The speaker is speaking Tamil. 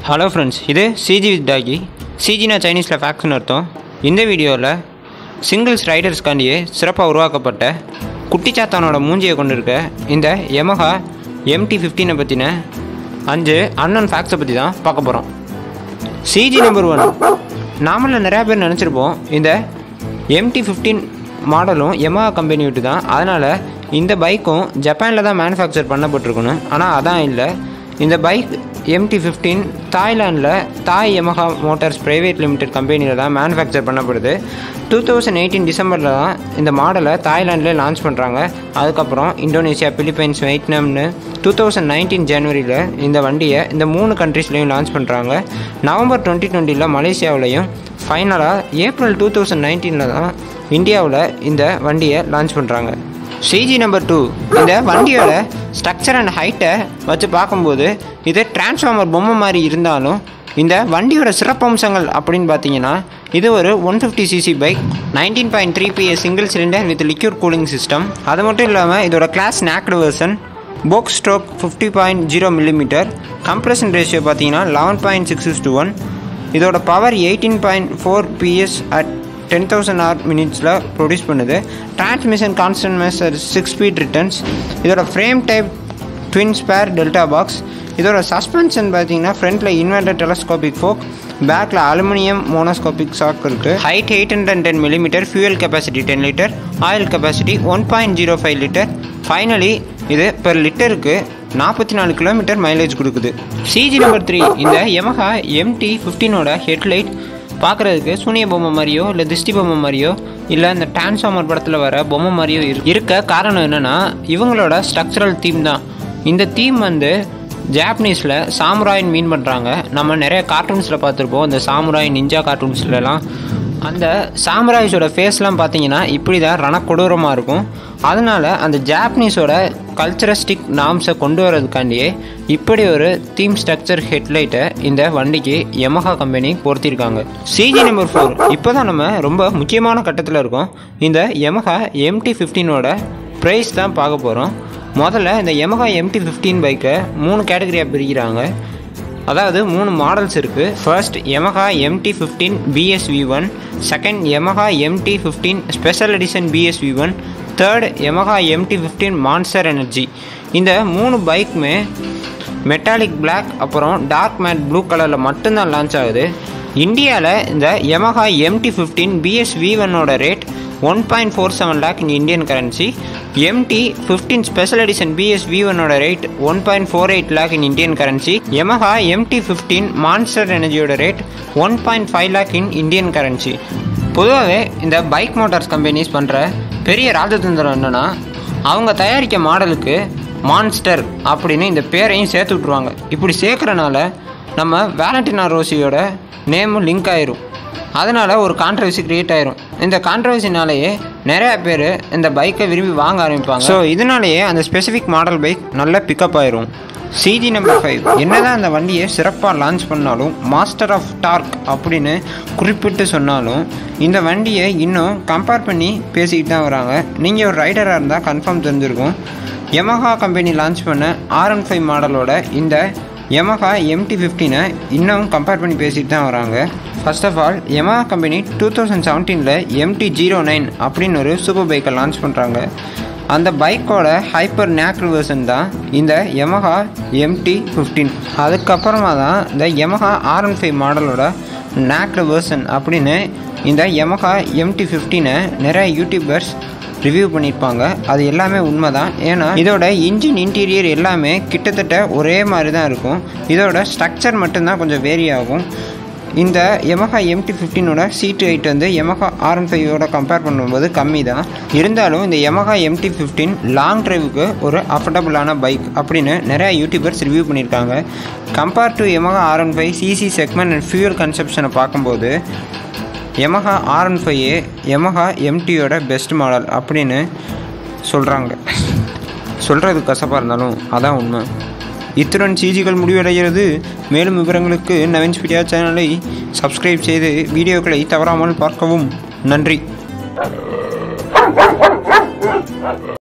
ஹலோ ஃப்ரெண்ட்ஸ் இது சிஜி வித் டாகி சிஜினா சைனீஸில் ஃபேக்ஸ்னு அர்த்தம் இந்த வீடியோவில் சிங்கிள்ஸ் ரைடர்ஸ்காண்டியே சிறப்பாக உருவாக்கப்பட்ட குட்டிச்சாத்தானோட மூஞ்சியை கொண்டு இருக்க இந்த Yamaha எம்டி ஃபிஃப்டீனை பற்றின அஞ்சு அண்ணன் ஃபேக்ஸை பற்றி தான் பார்க்க போகிறோம் சிஜி நம்பர் ஒன் நாமள நிறையா பேர் நினச்சிருப்போம் இந்த எம்டி ஃபிஃப்டீன் மாடலும் Yamaha கம்பெனி விட்டு தான் அதனால் இந்த பைக்கும் ஜப்பானில் தான் மேனுஃபேக்சர் பண்ணப்பட்டிருக்கணும் ஆனால் அதான் இல்லை இந்த பைக் எம்டி ஃபிஃப்டீன் தாய்லாண்டில் தாய் Yamaha மோட்டார்ஸ் பிரைவேட் லிமிடெட் கம்பெனியில் தான் மேனுஃபேக்சர் பண்ணப்படுது டூ தௌசண்ட் எயிட்டீன் டிசம்பரில் தான் இந்த மாடலை தாய்லாண்டில் லான்ச் பண்ணுறாங்க அதுக்கப்புறம் இந்தோனேஷியா பிலிப்பைன்ஸ் வியட்நாம்னு டூ தௌசண்ட் நைன்டீன் ஜனவரியில் இந்த வண்டியை இந்த மூணு கண்ட்ரீஸ்லையும் லான்ச் பண்ணுறாங்க நவம்பர் டுவெண்ட்டி டுவெண்ட்டியில் மலேசியாவிலையும் ஃபைனலாக ஏப்ரல் டூ தௌசண்ட் நைன்டீனில் தான் இந்தியாவில் இந்த வண்டியை லான்ச் பண்ணுறாங்க சிஜி நம்பர் டூ இந்த வண்டியோட ஸ்ட்ரக்சர் அண்ட் ஹைட்டை வச்சு பார்க்கும்போது இது டிரான்ஸ்ஃபார்மர் பொம்மை மாதிரி இருந்தாலும் இந்த வண்டியோட சிறப்பம்சங்கள் அப்படின்னு பார்த்தீங்கன்னா இது ஒரு one fifty CC bike nineteen point three PS single cylinder with liquid cooling system அது மட்டும் இல்லாமல் இதோட class naked version bore stroke fifty point zero millimetre compression ratio பார்த்தீங்கன்னா eleven point six is to one இதோட power eighteen point four PS at ten thousand R மினிட்ஸில் ப்ரொடியூஸ் பண்ணுது transmission constant mesh six speed returns இதோட frame type twin spar delta box இதோட சஸ்பென்ஷன் பார்த்தீங்கன்னா ஃப்ரண்ட்டில் இன்வெர்டர் டெலஸ்கோபிக் ஃபோக் பேக்கில் அலுமினியம் மோனோஸ்கோபிக் சாக் இருக்குது height eight hundred ten millimetre fuel capacity ten litre oil capacity one point zero five litre finally இது பெர் லிட்டருக்கு நாற்பத்தி நாலு கிலோமீட்டர் மைலேஜ் கொடுக்குது சிஜி நம்பர் த்ரீ இந்த Yamaha எம்டி ஃபிஃப்டீனோட ஹெட்லைட் பார்க்குறதுக்கு சூனிய பொம்மை மாதிரியோ இல்லை திஷ்டி பொம்மை மாதிரியோ இல்லை இந்த டிரான்ஸ்ஃபார்மர் படத்தில் வர பொம்மை மாதிரியோ இரு இருக்க காரணம் என்னென்னா இவங்களோட ஸ்ட்ரக்சரல் தீம் தான் இந்த தீம் வந்து ஜாப்பனீஸில் சாமுராயின் மீன் பண்ணுறாங்க நம்ம நிறைய கார்ட்டூன்ஸில் பார்த்துருப்போம் இந்த சாமுராய் நிஞ்சா கார்ட்டூன்ஸ்லலாம் அந்த சாமுராய்ஸோட ஃபேஸ்லாம் பார்த்தீங்கன்னா இப்படி தான் ரணக்கொடூரமாக இருக்கும் அதனால அந்த ஜாப்பனீஸோட கல்ச்சரஸ்டிக் நாம்ஸை கொண்டு வரதுக்காண்டியே இப்படி ஒரு தீம் ஸ்ட்ரக்சர் ஹெட்லைட்டை இந்த வண்டிக்கு Yamaha கம்பெனி பொருத்திருக்காங்க சிஜி நம்பர் ஃபோர் இப்போ தான் நம்ம ரொம்ப முக்கியமான கட்டத்தில் இருக்கோம் இந்த Yamaha எம்டி ஃபிஃப்டீனோட ப்ரைஸ் தான் பார்க்க போகிறோம் முதல்ல இந்த Yamaha எம்டி ஃபிஃப்டீன் பைக்கை மூணு கேட்டகரியாக பிரிக்கிறாங்க அதாவது மூணு மாடல்ஸ் இருக்குது first Yamaha MT fifteen BSV one second Yamaha MT fifteen special edition BSV one third Yamaha MT fifteen monster energy இந்த மூணு பைக்குமே மெட்டாலிக் Black அப்புறம் டார்க் மேட் ப்ளூ கலரில் மட்டும்தான் லான்ச் ஆகுது இந்தியாவில் இந்த Yamaha MT fifteen BS V ஒன்னோட rate one point four seven lakh in Indian currency MT fifteen special edition BS V ஒன்னோட rate one point four eight lakh in Indian currency Yamaha MT fifteen monster எனர்ஜியோட rate one point five lakh in Indian currency பொதுவாகவே இந்த பைக் மோட்டார்ஸ் கம்பெனிஸ் பண்ணுற பெரிய ராஜதந்திரம் என்னென்னா அவங்க தயாரிக்க மாடலுக்கு மான்ஸ்டர் அப்படின்னு இந்த பேரையும் சேர்த்து விட்ருவாங்க இப்படி சேர்க்குறனால நம்ம வேலண்டினா ரோசியோட நேமும் லிங்க் ஆயிரும் அதனால் ஒரு கான்ட்ரவர்சி கிரியேட் ஆயிரும் இந்த கான்ட்ரவர்சினாலேயே நிறைய பேர் இந்த பைக்கை விரும்பி வாங்க ஆரம்பிப்பாங்க ஸோ இதனாலேயே அந்த ஸ்பெசிஃபிக் மாடல் பைக் நல்ல பிக்கப் ஆயிரும் சிஜி நம்பர் ஃபைவ் என்னதான் அந்த வண்டியை சிறப்பாக லான்ச் பண்ணாலும் மாஸ்டர் ஆஃப் டார்க் அப்படின்னு குறிப்பிட்டு சொன்னாலும் இந்த வண்டியை இன்னும் கம்பேர் பண்ணி பேசிக்கிட்டு தான் வராங்க நீங்கள் ஒரு ரைடராக இருந்தால் கன்ஃபார்ம் தெரிஞ்சிருக்கும் Yamaha கம்பெனி லான்ச் பண்ண ஆர் ஒன் ஃபைவ் மாடலோட இந்த Yamaha எம்டி ஃபிஃப்டீனை இன்னும் கம்பேர் பண்ணி பேசிட்டு தான் வராங்க first of all Yamaha company two thousand செவன்டீனில் எம்டி ஜீரோ நைன் அப்படின்னு ஒரு சூப்பர் பைக்கை லான்ச் பண்ணுறாங்க அந்த பைக்கோட ஹைப்பர் நேக்டு வெர்ஷன் தான் இந்த Yamaha எம்டி ஃபிஃப்டீன் அதுக்கப்புறமா தான் இந்த Yamaha ஆர் ஒன் ஃபைவ் மாடலோட நேக்டு வெர்ஷன் அப்படின்னு இந்த Yamaha எம்டி ஃபிஃப்டீனை நிறைய யூடியூபர்ஸ் ரிவ்யூ பண்ணியிருப்பாங்க அது எல்லாமே உண்மை தான் ஏன்னா இதோட இன்ஜின் இன்டீரியர் எல்லாமே கிட்டத்தட்ட ஒரே மாதிரி தான் இருக்கும் இதோட ஸ்ட்ரக்சர் மட்டும்தான் கொஞ்சம் வேரி ஆகும் இந்த Yamaha எம்டி ஃபிஃப்டீனோட சீட்டு ஹைட் வந்து Yamaha ஆர் ஒன் ஃபைவோட கம்பேர் பண்ணும்போது கம்மி தான் இருந்தாலும் இந்த Yamaha எம்டி ஃபிஃப்டீன் லாங் டிரைவுக்கு ஒரு அஃபர்டபுளான பைக் அப்படின்னு நிறைய யூடியூபர்ஸ் ரிவ்யூ பண்ணியிருக்காங்க compare to Yamaha R one five CC segment and fuel கன்சப்ஷனை பார்க்கும்போது Yamaha R one five Yamaha எம்டியோட பெஸ்ட் மாடல் அப்படின்னு சொல்கிறாங்க சொல்கிறது கசப்பாக இருந்தாலும் அதான் உண்மை இத்துடன் சிஜிகள் முடிவடைகிறது மேலும் விவரங்களுக்கு நவீன் ஸ்பீடியா சேனலை சப்ஸ்கிரைப் செய்து வீடியோக்களை தவறாமல் பார்க்கவும் நன்றி